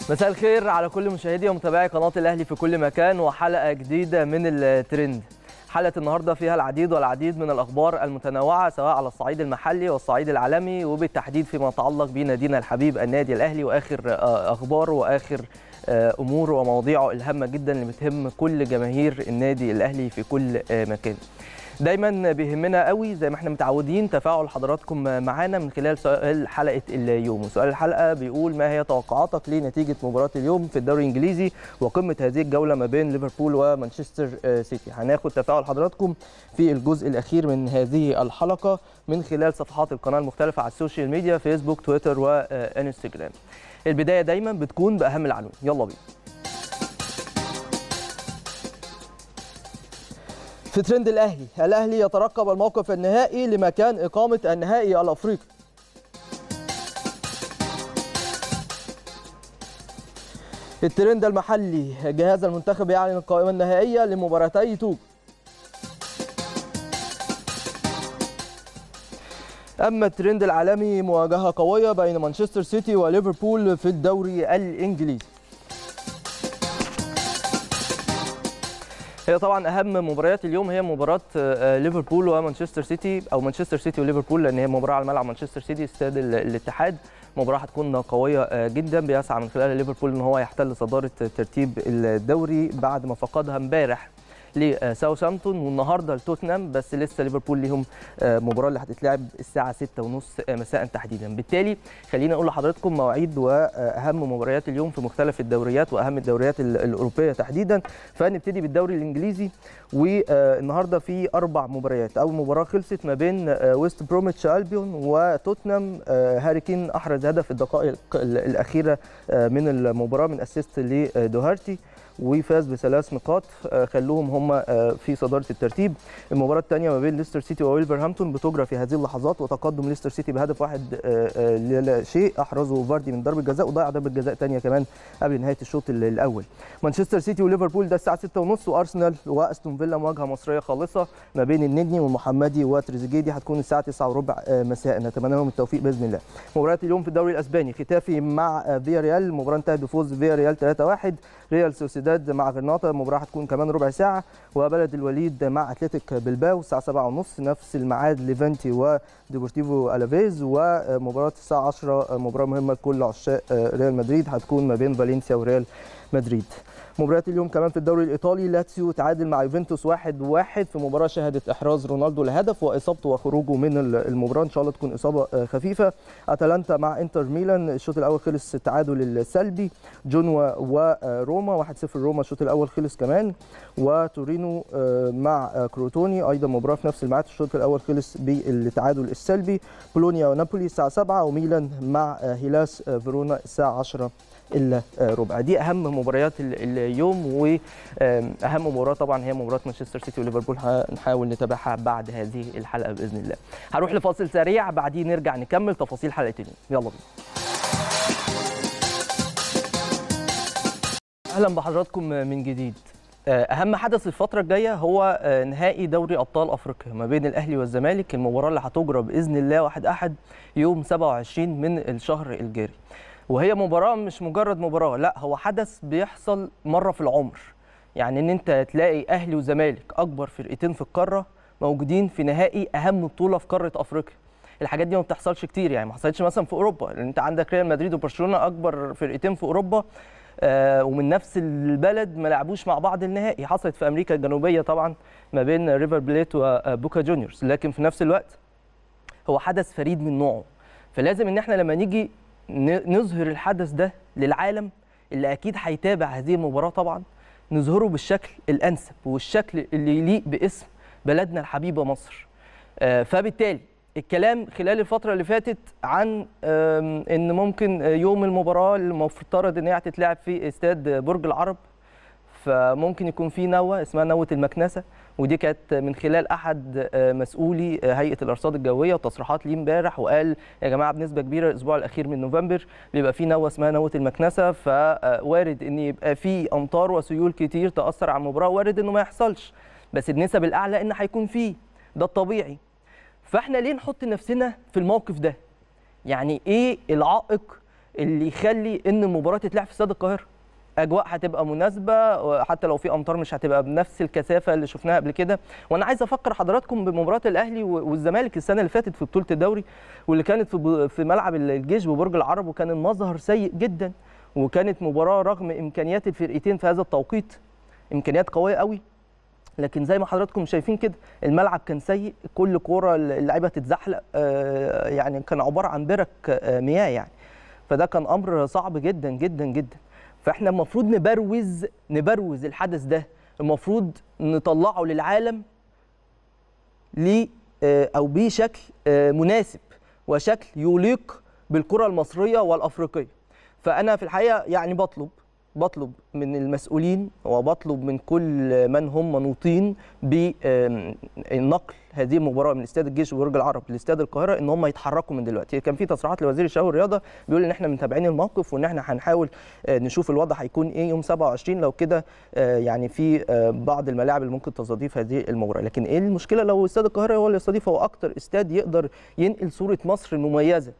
مساء الخير على كل مشاهدي ومتابعي قناه الاهلي في كل مكان وحلقه جديده من الترند حلقه النهارده فيها العديد والعديد من الاخبار المتنوعه سواء على الصعيد المحلي والصعيد العالمي وبالتحديد فيما يتعلق بنادينا الحبيب النادي الاهلي واخر اخباره واخر اموره ومواضيعه الهامه جدا اللي بتهم كل جماهير النادي الاهلي في كل مكان دايما بيهمنا قوي زي ما احنا متعودين تفاعل حضراتكم معانا من خلال سؤال حلقه اليوم وسؤال الحلقه بيقول ما هي توقعاتك لنتيجه مباراه اليوم في الدوري الانجليزي وقمه هذه الجوله ما بين ليفربول ومانشستر سيتي هناخد تفاعل حضراتكم في الجزء الاخير من هذه الحلقه من خلال صفحات القناه المختلفه على السوشيال ميديا فيسبوك تويتر وانستجرام البدايه دايما بتكون باهم العناوين يلا بينا في ترند الاهلي الاهلي يترقب الموقف النهائي لمكان اقامه النهائي الافريقي الترند المحلي جهاز المنتخب يعلن القائمه النهائيه لمباراتي توج اما الترند العالمي مواجهه قويه بين مانشستر سيتي وليفربول في الدوري الانجليزي هي طبعا اهم مباريات اليوم هي مباراه ليفربول ومانشستر سيتي او مانشستر سيتي وليفربول لان هي مباراه على ملعب مانشستر سيتي استاد الاتحاد مباراه هتكون قويه جدا بيسعى من خلالها ليفربول ان هو يحتل صداره ترتيب الدوري بعد ما فقدها امبارح لساوثهامبتون والنهارده لتوتنهام بس لسه ليفربول ليهم مباراه اللي هتتلعب الساعه 6:30 مساء تحديدا بالتالي خلينا اقول لحضراتكم مواعيد واهم مباريات اليوم في مختلف الدوريات واهم الدوريات الاوروبيه تحديدا فنبتدي بالدوري الانجليزي والنهارده في اربع مباريات اول مباراه خلصت ما بين ويست بروميتش البيون وتوتنهام هاري كين احرز هدف في الدقائق الاخيره من المباراه من اسيست لدوهارتي وفاز بثلاث نقاط خلوهم هم في صداره الترتيب المباراه الثانيه ما بين ليستر سيتي وولفرهامبتون بتجرى في هذه اللحظات وتقدم ليستر سيتي بهدف واحد لا شيء احرزه فاردي من ضربه جزاء وضيع ضربه جزاء ثانيه كمان قبل نهايه الشوط الاول مانشستر سيتي وليفربول ده الساعه 6:30 وارسنال واستون فيلا مواجهه مصريه خالصه ما بين النجمي والمحمدي وتريزيجيه دي هتكون الساعه 9:15 مساء نتمنى لهم التوفيق باذن الله مباريات اليوم في الدوري الاسباني ختافي مع فيا ريال المباراه انتهت بفوز فيا ريال 3-1 ريال سوسيداد مع غرناطه المباراه هتكون كمان ربع ساعه وبلد الوليد مع اتلتيك بلباو الساعه 7:30 نفس الميعاد ليفانتي وديبورتيفو الافيز ومباراه الساعه 10 مباراه مهمه لكل عشاق ريال مدريد هتكون ما بين فالنسيا وريال مدريد مباريات اليوم كمان في الدوري الايطالي لاتسيو تعادل مع يوفنتوس 1-1 واحد واحد في مباراه شهدت احراز رونالدو لهدف واصابته وخروجه من المباراه ان شاء الله تكون اصابه خفيفه اتلانتا مع انتر ميلان الشوط الاول خلص التعادل السلبي جنوا وروما 1-0 روما الشوط الاول خلص كمان وتورينو مع كروتوني ايضا مباراه في نفس الميعاد الشوط الاول خلص بالتعادل السلبي بولونيا ونابولي الساعه 7 وميلان مع هيلاس فيرونا الساعه 10 الا ربع دي اهم مباريات اليوم واهم مباراه طبعا هي مباراه مانشستر سيتي وليفربول هنحاول نتابعها بعد هذه الحلقه باذن الله هروح لفاصل سريع بعدين نرجع نكمل تفاصيل حلقه اليوم يلا بينا اهلا بحضراتكم من جديد اهم حدث الفتره الجايه هو نهائي دوري ابطال افريقيا ما بين الاهلي والزمالك المباراه اللي هتجرى باذن الله واحد احد يوم 27 من الشهر الجاري وهي مباراه مش مجرد مباراه لا هو حدث بيحصل مره في العمر يعني ان انت تلاقي اهلي وزمالك اكبر فرقتين في القاره موجودين في نهائي اهم بطوله في قاره افريقيا الحاجات دي ما بتحصلش كتير يعني ما حصلتش مثلا في اوروبا لان انت عندك ريال مدريد وبرشلونه اكبر فرقتين في اوروبا آه ومن نفس البلد ما لعبوش مع بعض النهائي حصلت في امريكا الجنوبيه طبعا ما بين ريفر بليت وبوكا جونيورز لكن في نفس الوقت هو حدث فريد من نوعه فلازم ان احنا لما نيجي نظهر الحدث ده للعالم اللي اكيد هيتابع هذه المباراه طبعا نظهره بالشكل الانسب والشكل اللي يليق باسم بلدنا الحبيبه مصر فبالتالي الكلام خلال الفتره اللي فاتت عن ان ممكن يوم المباراه المفترض ان هي هتتلعب في استاد برج العرب فممكن يكون في نوه اسمها نوه المكنسه ودي كانت من خلال احد مسؤولي هيئه الارصاد الجويه وتصريحات ليه امبارح وقال يا جماعه بنسبه كبيره الاسبوع الاخير من نوفمبر بيبقى في نوه اسمها نوه المكنسه فوارد ان يبقى في امطار وسيول كتير تاثر على المباراه وارد انه ما يحصلش بس النسب الاعلى ان هيكون فيه ده الطبيعي فاحنا ليه نحط نفسنا في الموقف ده يعني ايه العائق اللي يخلي ان المباراه تتلعب في استاد القاهره اجواء هتبقى مناسبه حتى لو في امطار مش هتبقى بنفس الكثافه اللي شفناها قبل كده وانا عايز افكر حضراتكم بمباراه الاهلي والزمالك السنه اللي فاتت في بطوله الدوري واللي كانت في في ملعب الجيش ببرج العرب وكان المظهر سيء جدا وكانت مباراه رغم امكانيات الفرقتين في هذا التوقيت امكانيات قويه قوي لكن زي ما حضراتكم شايفين كده الملعب كان سيء كل كوره اللعيبه تتزحلق يعني كان عباره عن برك مياه يعني فده كان امر صعب جدا جدا جدا فاحنا المفروض نبروز نبروز الحدث ده المفروض نطلعه للعالم ل او بشكل مناسب وشكل يليق بالكره المصريه والافريقيه فانا في الحقيقه يعني بطلب بطلب من المسؤولين وبطلب من كل من هم منوطين بنقل هذه المباراه من استاد الجيش وبرج العرب لاستاد القاهره ان هم يتحركوا من دلوقتي كان في تصريحات لوزير الشباب والرياضه بيقول ان احنا متابعين الموقف وان احنا هنحاول نشوف الوضع هيكون ايه يوم 27 لو كده يعني في بعض الملاعب اللي ممكن تستضيف هذه المباراه لكن ايه المشكله لو استاد القاهره هو اللي يستضيف هو اكتر استاد يقدر ينقل صوره مصر المميزه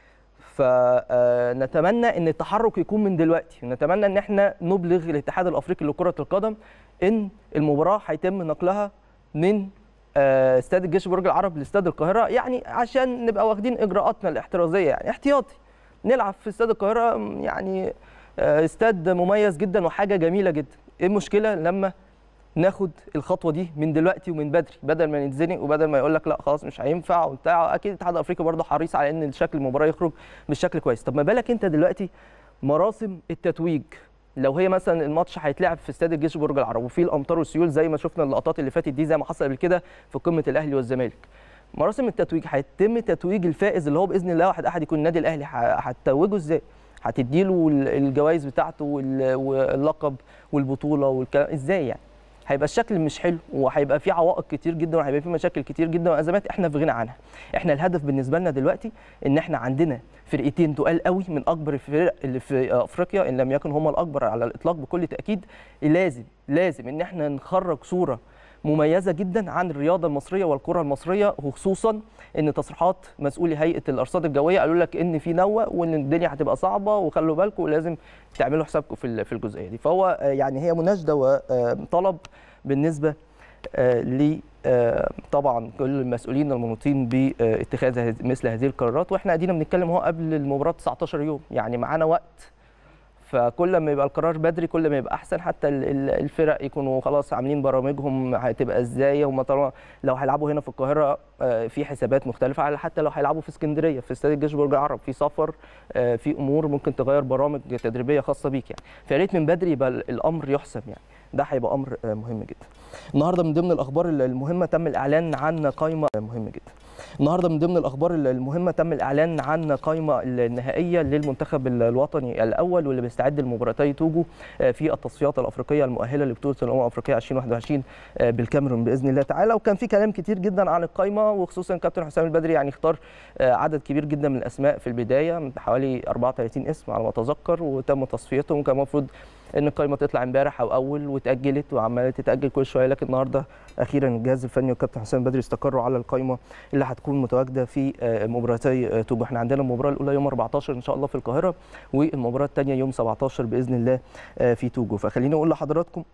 فنتمنى ان التحرك يكون من دلوقتي نتمنى ان احنا نبلغ الاتحاد الافريقي لكره القدم ان المباراه هيتم نقلها من استاد الجيش برج العرب لاستاد القاهره يعني عشان نبقى واخدين اجراءاتنا الاحترازيه يعني احتياطي نلعب في استاد القاهره يعني استاد مميز جدا وحاجه جميله جدا ايه المشكله لما ناخد الخطوه دي من دلوقتي ومن بدري بدل ما نتزنق وبدل ما يقول لك لا خلاص مش هينفع وبتاع اكيد الاتحاد الافريقي برضه حريص على ان شكل المباراه يخرج بالشكل كويس طب ما بالك انت دلوقتي مراسم التتويج لو هي مثلا الماتش هيتلعب في استاد الجيش برج العرب وفي الامطار والسيول زي ما شفنا اللقطات اللي فاتت دي زي ما حصل قبل كده في قمه الاهلي والزمالك مراسم التتويج هيتم تتويج الفائز اللي هو باذن الله واحد احد يكون النادي الاهلي هتتوجه ازاي هتديله الجوائز بتاعته واللقب والبطوله والكلام ازاي يعني هيبقى الشكل مش حلو وهيبقى في عوائق كتير جدا وهيبقى في مشاكل كتير جدا وازمات احنا في غنى عنها احنا الهدف بالنسبه لنا دلوقتي ان احنا عندنا فرقتين تقال قوي من اكبر الفرق اللي في افريقيا ان لم يكن هم الاكبر على الاطلاق بكل تاكيد لازم لازم ان احنا نخرج صوره مميزه جدا عن الرياضه المصريه والكره المصريه وخصوصا ان تصريحات مسؤولي هيئه الارصاد الجويه قالوا لك ان في نوه وان الدنيا هتبقى صعبه وخلوا بالكم ولازم تعملوا حسابكم في في الجزئيه دي فهو يعني هي مناشده وطلب بالنسبه ل طبعا كل المسؤولين المنوطين باتخاذ مثل هذه القرارات واحنا ادينا بنتكلم اهو قبل المباراه 19 يوم يعني معانا وقت فكل ما يبقى القرار بدري كل ما يبقى احسن حتى الفرق يكونوا خلاص عاملين برامجهم هتبقى ازاي هم طالما لو هيلعبوا هنا في القاهره في حسابات مختلفه على حتى لو هيلعبوا في اسكندريه في استاد الجيش برج العرب في سفر في امور ممكن تغير برامج تدريبيه خاصه بيك يعني فيا ريت من بدري يبقى الامر يحسب يعني ده هيبقى امر مهم جدا النهارده من ضمن الاخبار المهمه تم الاعلان عن قائمه مهمه جدا النهارده من ضمن الاخبار المهمه تم الاعلان عن قائمه النهائيه للمنتخب الوطني الاول واللي بيستعد لمباراتي توجو في التصفيات الافريقيه المؤهله لبطوله الامم الافريقيه 2021 بالكاميرون باذن الله تعالى وكان في كلام كتير جدا عن القائمه وخصوصا كابتن حسام البدري يعني اختار عدد كبير جدا من الاسماء في البدايه حوالي 34 اسم على ما اتذكر وتم تصفيتهم وكان المفروض ان القائمه تطلع امبارح او اول واتاجلت وعماله تتاجل كل شويه لكن النهارده اخيرا الجهاز الفني والكابتن حسام بدري استقروا على القائمه اللي هتكون متواجده في مباراتي توجو احنا عندنا المباراه الاولى يوم 14 ان شاء الله في القاهره والمباراه الثانيه يوم 17 باذن الله في توجو فخليني اقول لحضراتكم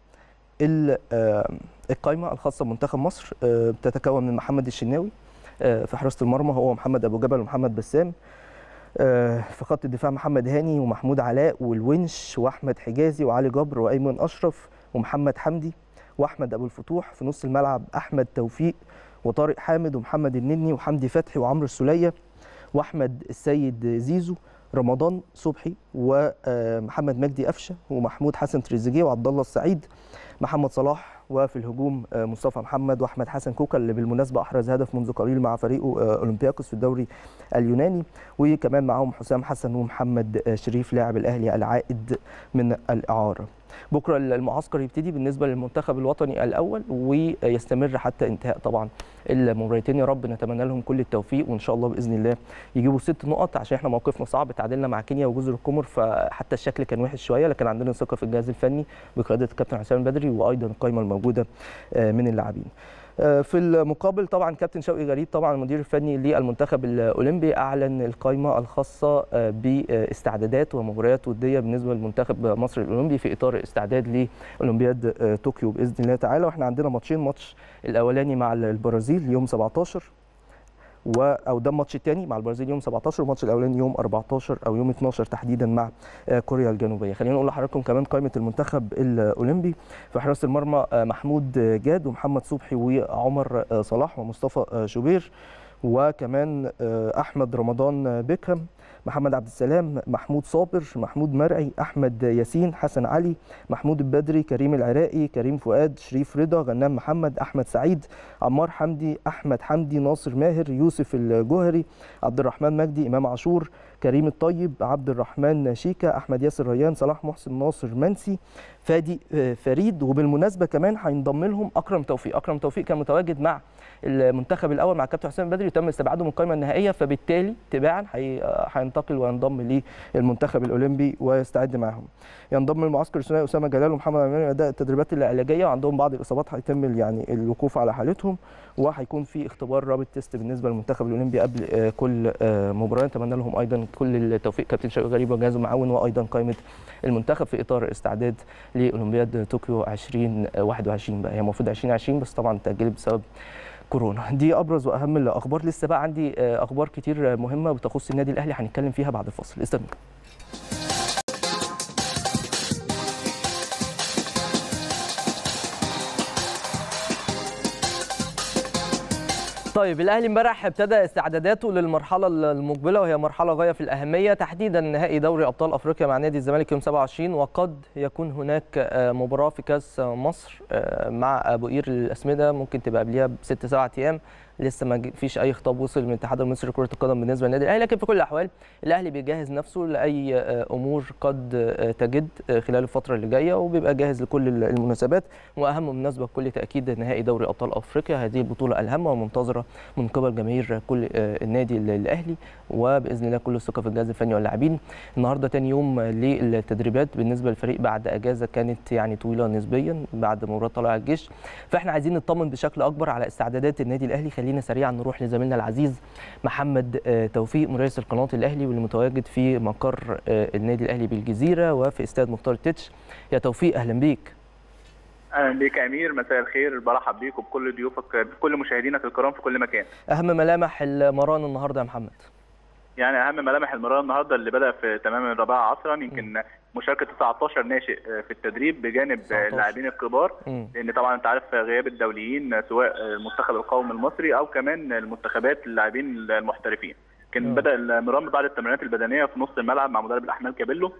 القائمه الخاصه بمنتخب مصر بتتكون من محمد الشناوي في حراسه المرمى هو محمد ابو جبل ومحمد بسام في خط الدفاع محمد هاني ومحمود علاء والونش واحمد حجازي وعلي جبر وايمن اشرف ومحمد حمدي واحمد ابو الفتوح في نص الملعب احمد توفيق وطارق حامد ومحمد النني وحمدي فتحي وعمرو السوليه واحمد السيد زيزو رمضان صبحي ومحمد مجدي قفشه ومحمود حسن تريزيجيه وعبد الله السعيد محمد صلاح وفي الهجوم مصطفى محمد واحمد حسن كوكا اللي بالمناسبه احرز هدف منذ قليل مع فريقه اولمبياكوس في الدوري اليوناني وكمان معاهم حسام حسن ومحمد شريف لاعب الاهلي العائد من الاعاره بكره المعسكر يبتدي بالنسبه للمنتخب الوطني الاول ويستمر حتى انتهاء طبعا المباراتين يا رب نتمنى لهم كل التوفيق وان شاء الله باذن الله يجيبوا ست نقط عشان احنا موقفنا صعب تعادلنا مع كينيا وجزر القمر فحتى الشكل كان وحش شويه لكن عندنا ثقه في الجهاز الفني بقياده الكابتن حسام البدري وايضا القائمه الموجوده من اللاعبين في المقابل طبعا كابتن شوقي غريب طبعا المدير الفني للمنتخب الاولمبي اعلن القائمه الخاصه باستعدادات ومباريات وديه بالنسبه لمنتخب مصر الاولمبي في اطار استعداد لاولمبياد طوكيو باذن الله تعالى واحنا عندنا ماتشين ماتش الاولاني مع البرازيل يوم 17 و او ده الماتش الثاني مع البرازيل يوم 17 والماتش الاولاني يوم 14 او يوم 12 تحديدا مع كوريا الجنوبيه خلينا نقول لحضراتكم كمان قائمه المنتخب الاولمبي في حراسه المرمى محمود جاد ومحمد صبحي وعمر صلاح ومصطفى شوبير وكمان احمد رمضان بيكهام محمد عبد السلام محمود صابر محمود مرعي احمد ياسين حسن علي محمود البدري كريم العراقي كريم فؤاد شريف رضا غنام محمد احمد سعيد عمار حمدي احمد حمدي ناصر ماهر يوسف الجوهري عبد الرحمن مجدي امام عاشور كريم الطيب عبد الرحمن شيكا احمد ياسر ريان صلاح محسن ناصر منسي فادي فريد وبالمناسبه كمان هينضم لهم اكرم توفيق اكرم توفيق كان متواجد مع المنتخب الاول مع كابتن حسام البدري وتم استبعاده من القائمه النهائيه فبالتالي تباعا هينتقل وينضم للمنتخب الاولمبي ويستعد معهم ينضم المعسكر الثنائي اسامه جلال ومحمد عمران اداء التدريبات العلاجيه وعندهم بعض الاصابات هيتم يعني الوقوف على حالتهم وهيكون في اختبار رابط تيست بالنسبه للمنتخب الاولمبي قبل كل مباراه نتمنى لهم ايضا كل التوفيق كابتن شوقي غريب وجهازه المعاون وايضا قائمه المنتخب في اطار الاستعداد لاولمبياد طوكيو 2021 بقى هي المفروض 2020 بس طبعا تاجلت بسبب كورونا دي ابرز واهم الاخبار لسه بقى عندي اخبار كتير مهمه بتخص النادي الاهلي هنتكلم فيها بعد الفاصل استنوا طيب الاهلي امبارح ابتدى استعداداته للمرحله المقبله وهي مرحله غايه في الاهميه تحديدا نهائي دوري ابطال افريقيا مع نادي الزمالك يوم 27 وقد يكون هناك مباراه في كاس مصر مع ابو قير الاسمده ممكن تبقى قبلها بست سبعة ايام لسه ما فيش اي خطاب وصل من الاتحاد المصري لكره القدم بالنسبه للنادي الاهلي لكن في كل الاحوال الاهلي بيجهز نفسه لاي امور قد تجد خلال الفتره اللي جايه وبيبقى جاهز لكل المناسبات واهم مناسبه بكل تاكيد نهائي دوري ابطال افريقيا هذه البطوله الهامه ومنتظره من قبل جماهير كل النادي الاهلي وباذن الله كل الثقه في الجهاز الفني واللاعبين النهارده تاني يوم للتدريبات بالنسبه للفريق بعد اجازه كانت يعني طويله نسبيا بعد مباراه طلائع الجيش فاحنا عايزين نطمن بشكل اكبر على استعدادات النادي الاهلي خلينا سريعا نروح لزميلنا العزيز محمد توفيق مراسل قناه الاهلي واللي متواجد في مقر النادي الاهلي بالجزيره وفي استاد مختار التتش يا توفيق اهلا بيك اهلا بيك يا امير مساء الخير برحب بيك وبكل ضيوفك بكل مشاهدينك الكرام في كل مكان اهم ملامح المران النهارده يا محمد يعني اهم ملامح المران النهارده اللي بدا في تمام الرابعه عصرا يمكن مشاركه 19 ناشئ في التدريب بجانب اللاعبين الكبار لان طبعا انت عارف غياب الدوليين سواء المنتخب القومي المصري او كمان المنتخبات اللاعبين المحترفين كان بدا المران بعد التمرينات البدنيه في نص الملعب مع مدرب الاحمال كابيلو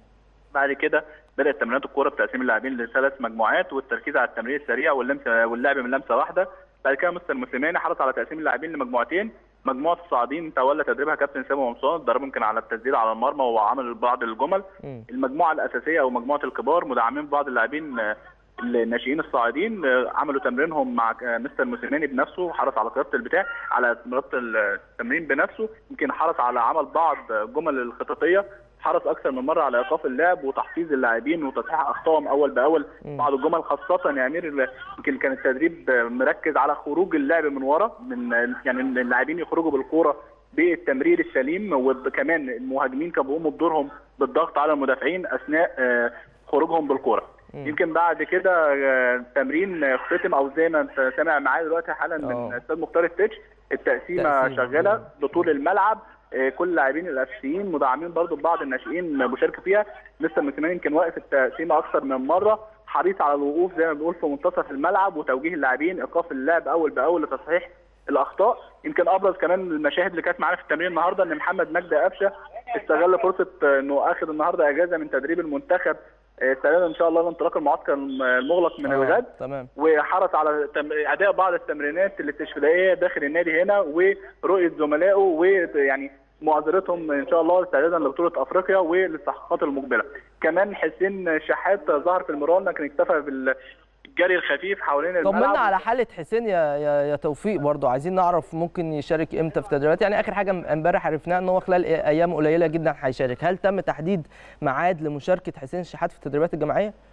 بعد كده بدات تمرينات الكوره بتقسيم اللاعبين لثلاث مجموعات والتركيز على التمرير السريع واللمسه واللعب من لمسه واحده بعد كده مستر موسيماني حرص على تقسيم اللاعبين لمجموعتين مجموعه الصاعدين تولى تدريبها كابتن سامي ومصان دربهم يمكن على التسديد على المرمى وعمل بعض الجمل م. المجموعه الاساسيه او مجموعه الكبار مدعمين بعض اللاعبين الناشئين الصاعدين عملوا تمرينهم مع مستر موسيماني بنفسه حرص على قياده البتاع على ربط التمرين بنفسه يمكن حرص على عمل بعض الجمل الخططيه حرص اكثر من مره على ايقاف اللعب وتحفيز اللاعبين وتصحيح اخطائهم اول باول م. بعض الجمل خاصه يا امير يمكن كان التدريب مركز على خروج اللعب من ورا من يعني اللاعبين يخرجوا بالكوره بالتمرير السليم وكمان المهاجمين كانوا بيقوموا بدورهم بالضغط على المدافعين اثناء خروجهم بالكوره يمكن بعد كده تمرين اختتم او زي ما انت سامع معايا دلوقتي حالا من استاذ مختار التتش التقسيمه شغاله بطول الملعب كل اللاعبين الاساسيين مدعمين برضو ببعض الناشئين مشاركه فيها لسه من كمان يمكن واقف التقسيمه اكثر من مره حريص على الوقوف زي ما بنقول في منتصف الملعب وتوجيه اللاعبين ايقاف اللعب اول باول لتصحيح الاخطاء يمكن ابرز كمان المشاهد اللي كانت معانا في التمرين النهارده ان محمد مجدي قفشه استغل فرصه انه اخذ النهارده اجازه من تدريب المنتخب استعدادا ان شاء الله لانطلاق المعسكر المغلق من الغد تمام وحرص على اداء بعض التمرينات الاستشفائيه داخل النادي هنا ورؤيه زملائه ويعني مؤازرتهم ان شاء الله استعدادا لبطوله افريقيا والاستحقاقات المقبله. كمان حسين شحات ظهر في المران لكن اكتفى بال الجري الخفيف حوالين الملعب طمنا على حاله حسين يا يا, يا توفيق برضو عايزين نعرف ممكن يشارك امتى في تدريبات يعني اخر حاجه امبارح عرفناها ان هو خلال ايام قليله جدا هيشارك هل تم تحديد ميعاد لمشاركه حسين شحات في التدريبات الجماعيه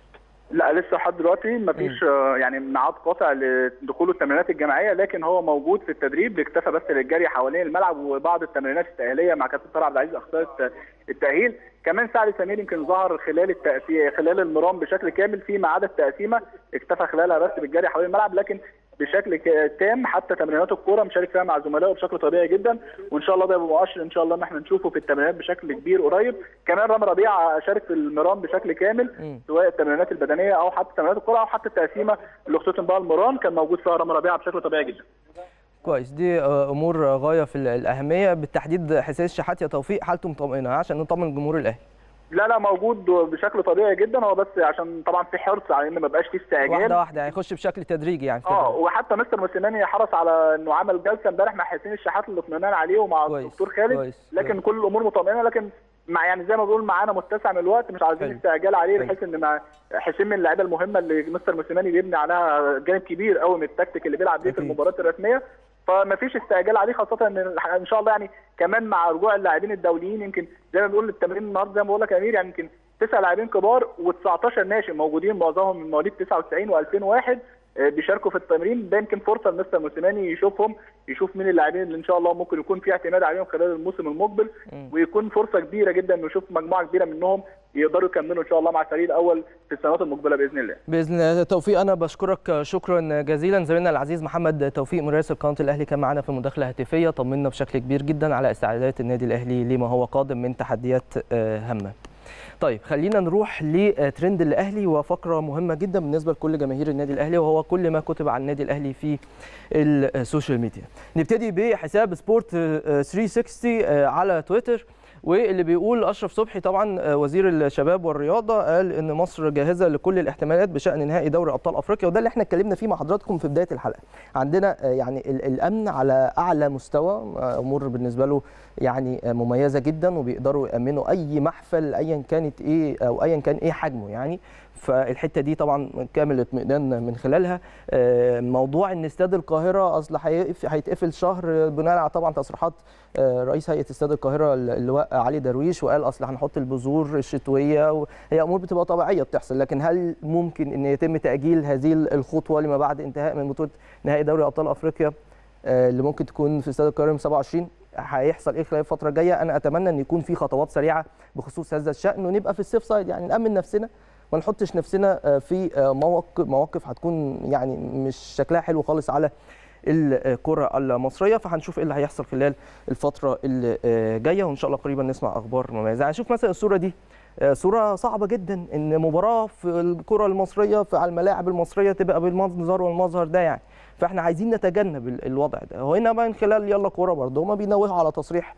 لا لسه لحد دلوقتي ما فيش يعني ميعاد قاطع لدخول التمرينات الجماعيه لكن هو موجود في التدريب اكتفى بس للجري حوالين الملعب وبعض التمرينات التاهيليه مع كابتن طارق عبد العزيز اخصائي التاهيل كمان سعد سمير يمكن ظهر خلال التأسي... خلال المرام بشكل كامل فيما عدا التقسيمه اكتفى خلالها بس بالجري حوالين الملعب لكن بشكل تام حتى تمرينات الكوره مشارك فيها مع زملائه بشكل طبيعي جدا وان شاء الله ده يبقى مؤشر ان شاء الله ان احنا نشوفه في التمرينات بشكل كبير قريب كمان رامي ربيعه شارك في المران بشكل كامل سواء التمرينات البدنيه او حتى تمرينات الكوره او حتى التقسيمه اللي اختتم بها المران كان موجود فيها رامي ربيعه بشكل طبيعي جدا كويس دي امور غايه في الاهميه بالتحديد حسين الشحات يا توفيق حالته مطمئنه عشان نطمن جمهور الاهلي لا لا موجود بشكل طبيعي جدا هو بس عشان طبعا في حرص على ان ما بقاش فيه استعجال واحده واحده هيخش بشكل تدريجي يعني اه وحتى مستر موسيماني حرص على انه عمل جلسه امبارح مع حسين الشحات الاطمئنان عليه ومع الدكتور خالد كويس. لكن كويس. كل الامور مطمئنه لكن مع يعني زي ما بقول معانا متسع من الوقت مش عايزين استعجال عليه بحيث ان مع حسين من اللعيبه المهمه اللي مستر موسيماني بيبني عليها جانب كبير قوي من التكتيك اللي بيلعب بيه في المباريات الرسميه فما فيش استعجال عليه خاصه ان ان شاء الله يعني كمان مع رجوع اللاعبين الدوليين يمكن زي ما بنقول التمرين النهارده زي ما بقول لك يا امير يعني يمكن تسع لاعبين كبار و19 ناشئ موجودين معظمهم من مواليد 99 و2001 بيشاركوا في التمرين ده يمكن فرصه لمستر موسيماني يشوفهم يشوف مين اللاعبين اللي ان شاء الله ممكن يكون في اعتماد عليهم خلال الموسم المقبل ويكون فرصه كبيره جدا انه يشوف مجموعه كبيره منهم يقدروا يكملوا ان شاء الله مع الفريق الاول في السنوات المقبله باذن الله. باذن الله توفيق انا بشكرك شكرا جزيلا زميلنا العزيز محمد توفيق مراسل قناه الاهلي كان معنا في مداخله هاتفيه طمنا بشكل كبير جدا على استعدادات النادي الاهلي لما هو قادم من تحديات هامه. طيب خلينا نروح لترند الاهلي وفقره مهمه جدا بالنسبه لكل جماهير النادي الاهلي وهو كل ما كتب عن النادي الاهلي في السوشيال ميديا نبتدي بحساب سبورت 360 على تويتر واللي بيقول اشرف صبحي طبعا وزير الشباب والرياضه قال ان مصر جاهزه لكل الاحتمالات بشان نهائي دوري ابطال افريقيا وده اللي احنا اتكلمنا فيه مع حضراتكم في بدايه الحلقه عندنا يعني الامن على اعلى مستوى امور بالنسبه له يعني مميزه جدا وبيقدروا يامنوا اي محفل ايا كانت ايه او ايا كان ايه حجمه يعني فالحته دي طبعا كامل الاطمئنان من خلالها موضوع ان استاد القاهره اصل هيتقفل شهر بناء على طبعا تصريحات رئيس هيئه استاد القاهره اللواء علي درويش وقال اصل هنحط البذور الشتويه هي امور بتبقى طبيعيه بتحصل لكن هل ممكن ان يتم تاجيل هذه الخطوه لما بعد انتهاء من بطوله نهائي دوري ابطال افريقيا اللي ممكن تكون في استاد القاهره يوم 27 هيحصل ايه خلال الفتره الجايه انا اتمنى ان يكون في خطوات سريعه بخصوص هذا الشان ونبقى في السيف سايد يعني نامن نفسنا ما نحطش نفسنا في مواقف مواقف هتكون يعني مش شكلها حلو خالص على الكره المصريه فهنشوف ايه اللي هيحصل خلال الفتره اللي جايه وان شاء الله قريبا نسمع اخبار مميزه هنشوف مثلا الصوره دي صوره صعبه جدا ان مباراه في الكره المصريه في على الملاعب المصريه تبقى بالمنظر والمظهر ده يعني فاحنا عايزين نتجنب الوضع ده وهنا من خلال يلا كوره برضه هما بينوهوا على تصريح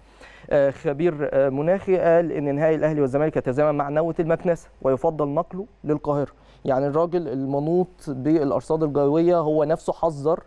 خبير مناخي قال ان نهائي الاهلي والزمالك يتزامن مع نوه المكنسه ويفضل نقله للقاهره يعني الراجل المنوط بالارصاد الجويه هو نفسه حذر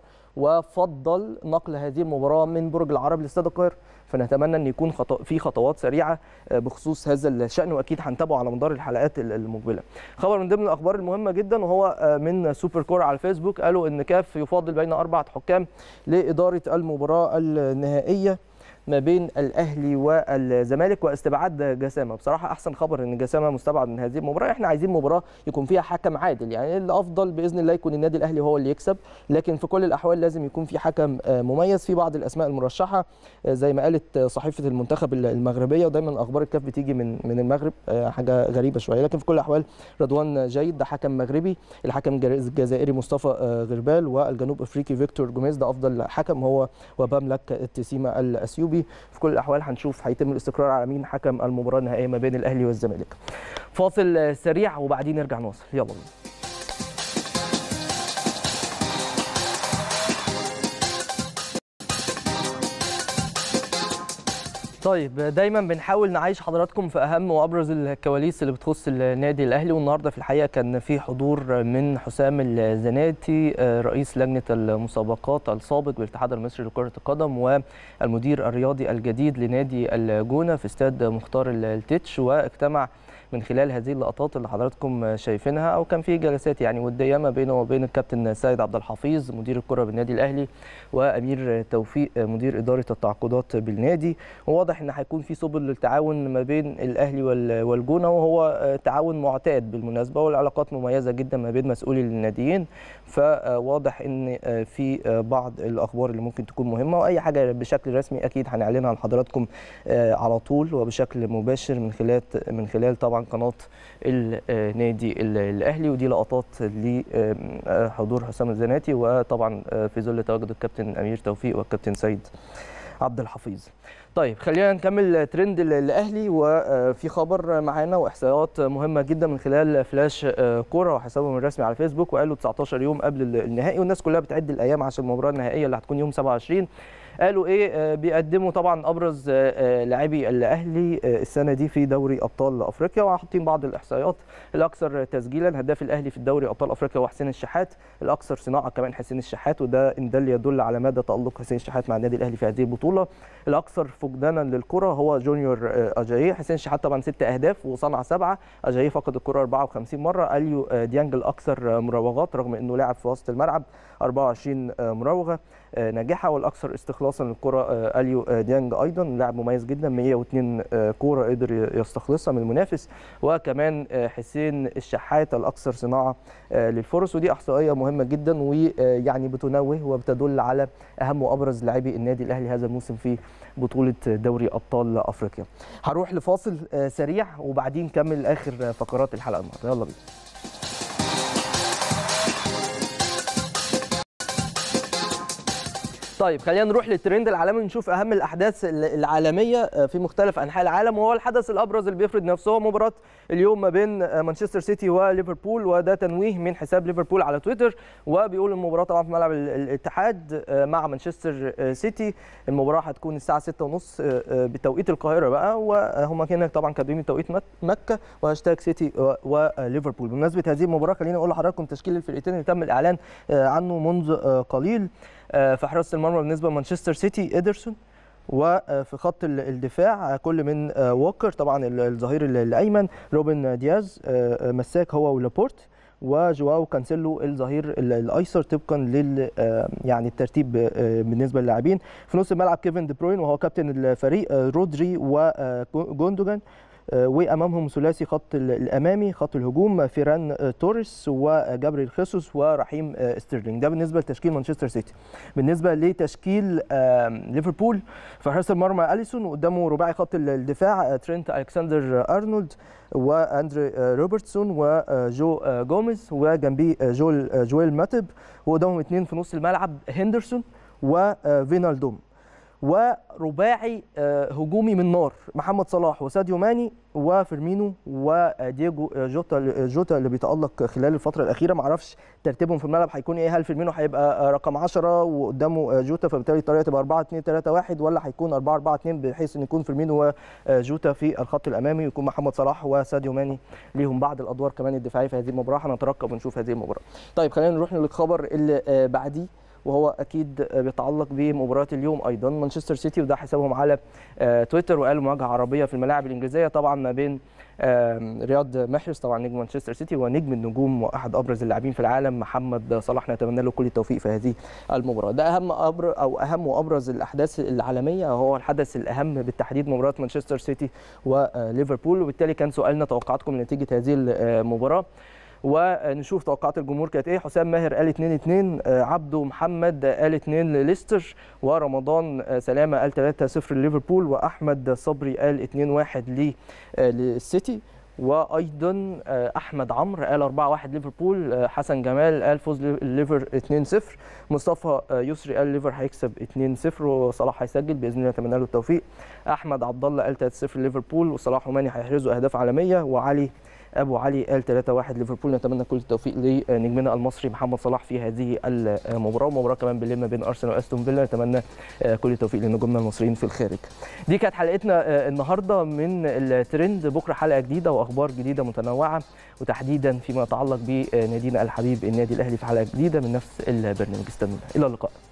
وفضل نقل هذه المباراه من برج العرب لاستاد القاهره فنتمنى ان يكون خطو في خطوات سريعه بخصوص هذا الشان واكيد هنتابعه على مدار الحلقات المقبله. خبر من ضمن الاخبار المهمه جدا وهو من سوبر كور على الفيسبوك قالوا ان كاف يفاضل بين اربعه حكام لاداره المباراه النهائيه ما بين الاهلي والزمالك واستبعاد جسامه بصراحه احسن خبر ان جسامه مستبعد من هذه المباراه احنا عايزين مباراه يكون فيها حكم عادل يعني الافضل باذن الله يكون النادي الاهلي هو اللي يكسب لكن في كل الاحوال لازم يكون في حكم مميز في بعض الاسماء المرشحه زي ما قالت صحيفه المنتخب المغربيه ودايما اخبار الكاف بتيجي من من المغرب حاجه غريبه شويه لكن في كل الاحوال رضوان جيد ده حكم مغربي الحكم الجزائري مصطفى غربال والجنوب افريقي فيكتور جوميز ده افضل حكم هو وبملك التسيما الاثيوبي في كل الاحوال هنشوف هيتم الاستقرار على مين حكم المباراه النهائيه ما بين الاهلي والزمالك فاصل سريع وبعدين نرجع نواصل يلا بينا طيب دايما بنحاول نعيش حضراتكم في اهم وابرز الكواليس اللي بتخص النادي الاهلي والنهارده في الحقيقه كان في حضور من حسام الزناتي رئيس لجنه المسابقات السابق بالاتحاد المصري لكره القدم والمدير الرياضي الجديد لنادي الجونه في استاد مختار التتش واجتمع من خلال هذه اللقطات اللي حضراتكم شايفينها او كان في جلسات يعني وديه ما بينه وبين الكابتن سيد عبد الحفيظ مدير الكره بالنادي الاهلي وامير توفيق مدير اداره التعاقدات بالنادي وواضح ان هيكون في سبل للتعاون ما بين الاهلي والجونه وهو تعاون معتاد بالمناسبه والعلاقات مميزه جدا ما بين مسؤولي الناديين فواضح ان في بعض الاخبار اللي ممكن تكون مهمه واي حاجه بشكل رسمي اكيد هنعلنها لحضراتكم على طول وبشكل مباشر من خلال من خلال طبعا قناه النادي الاهلي ودي لقطات لحضور حسام الزناتي وطبعا في ظل تواجد الكابتن امير توفيق والكابتن سيد عبد الحفيظ طيب خلينا نكمل ترند الاهلي وفي خبر معانا واحصائيات مهمه جدا من خلال فلاش كوره وحسابهم الرسمي على فيسبوك وقالوا 19 يوم قبل النهائي والناس كلها بتعد الايام عشان المباراه النهائيه اللي هتكون يوم 27 قالوا ايه بيقدموا طبعا ابرز لاعبي الاهلي السنه دي في دوري ابطال افريقيا وحاطين بعض الاحصائيات الاكثر تسجيلا هداف الاهلي في الدوري ابطال افريقيا هو حسين الشحات الاكثر صناعه كمان حسين الشحات وده ان دل يدل على مدى تالق حسين الشحات مع النادي الاهلي في هذه البطوله الاكثر فقدانا للكره هو جونيور اجاييه حسين الشحات طبعا ست اهداف وصنع سبعه اجاييه فقد الكره 54 مره اليو ديانج الاكثر مراوغات رغم انه لاعب في وسط الملعب 24 مراوغه ناجحه والاكثر استخلاصا للكره اليو ديانج ايضا لاعب مميز جدا 102 كوره قدر يستخلصها من المنافس وكمان حسين الشحات الاكثر صناعه للفرص ودي احصائيه مهمه جدا ويعني بتنوه وبتدل على اهم وابرز لاعبي النادي الاهلي هذا الموسم في بطوله دوري ابطال افريقيا هروح لفاصل سريع وبعدين نكمل اخر فقرات الحلقه النهارده يلا بينا طيب خلينا نروح للترند العالمي نشوف اهم الاحداث العالميه في مختلف انحاء العالم وهو الحدث الابرز اللي بيفرض نفسه هو مباراه اليوم ما بين مانشستر سيتي وليفربول وده تنويه من حساب ليفربول على تويتر وبيقول المباراه طبعا في ملعب الاتحاد مع مانشستر سيتي المباراه هتكون الساعه 6:30 بتوقيت القاهره بقى وهم هنا طبعا كاتبين توقيت مكه وهاشتاج سيتي وليفربول بمناسبه هذه المباراه خليني اقول لحضراتكم تشكيل الفرقتين اللي تم الاعلان عنه منذ قليل في حراسه المرمى بالنسبه لمانشستر سيتي ادرسون وفي خط الدفاع كل من ووكر طبعا الظهير الايمن روبن دياز مساك هو ولابورت وجواو كانسيلو الظهير الايسر طبقا لل يعني الترتيب بالنسبه للاعبين في نص الملعب كيفن دي بروين وهو كابتن الفريق رودري وجوندوجان وامامهم ثلاثي خط الامامي خط الهجوم فيران توريس وجابريل خيسوس ورحيم ستيرلينج ده بالنسبه لتشكيل مانشستر سيتي بالنسبه لتشكيل ليفربول فحراسه المرمى اليسون وقدامه رباعي خط الدفاع ترينت الكسندر ارنولد واندري روبرتسون وجو جوميز وجنبيه جول جويل ماتب وقدامهم اثنين في نص الملعب هندرسون وفينالدوم ورباعي هجومي من نار محمد صلاح وساديو ماني وفيرمينو ودييجو جوتا جوتا اللي بيتالق خلال الفتره الاخيره ما اعرفش ترتيبهم في الملعب هيكون ايه هل فيرمينو هيبقى رقم 10 وقدامه جوتا فبالتالي الطريقه تبقى 4 2 3 1 ولا هيكون 4 4 2 بحيث ان يكون فيرمينو وجوتا في الخط الامامي ويكون محمد صلاح وساديو ماني ليهم بعض الادوار كمان الدفاعيه في هذه المباراه هنترقب ونشوف هذه المباراه طيب خلينا نروح للخبر اللي بعديه وهو اكيد بيتعلق بمباراه اليوم ايضا مانشستر سيتي وده حسابهم على تويتر وقالوا مواجهه عربيه في الملاعب الانجليزيه طبعا ما بين رياض محرز طبعا نجم مانشستر سيتي ونجم النجوم واحد ابرز اللاعبين في العالم محمد صلاح نتمنى له كل التوفيق في هذه المباراه ده اهم أبر او اهم وابرز الاحداث العالميه هو الحدث الاهم بالتحديد مباراه مانشستر سيتي وليفربول وبالتالي كان سؤالنا توقعاتكم لنتيجه هذه المباراه ونشوف توقعات الجمهور كانت ايه حسام ماهر قال 2 2 عبده محمد قال 2 لليستر ورمضان سلامه قال 3 0 لليفربول واحمد صبري قال 2 1 للسيتي وايضا احمد عمرو قال 4 1 ليفربول حسن جمال قال فوز الليفر 2 0 مصطفى يسري قال الليفر هيكسب 2 0 وصلاح هيسجل باذن الله نتمنى له التوفيق احمد عبد الله قال 3 0 ليفربول وصلاح وماني هيحرزوا اهداف عالميه وعلي ابو علي قال 3 1 ليفربول نتمنى كل التوفيق لنجمنا المصري محمد صلاح في هذه المباراه ومباراه كمان بالليل ما بين ارسنال واستون فيلا نتمنى كل التوفيق لنجومنا المصريين في الخارج دي كانت حلقتنا النهارده من الترند بكره حلقه جديده واخبار جديده متنوعه وتحديدا فيما يتعلق بنادينا الحبيب النادي الاهلي في حلقه جديده من نفس البرنامج استنونا الى اللقاء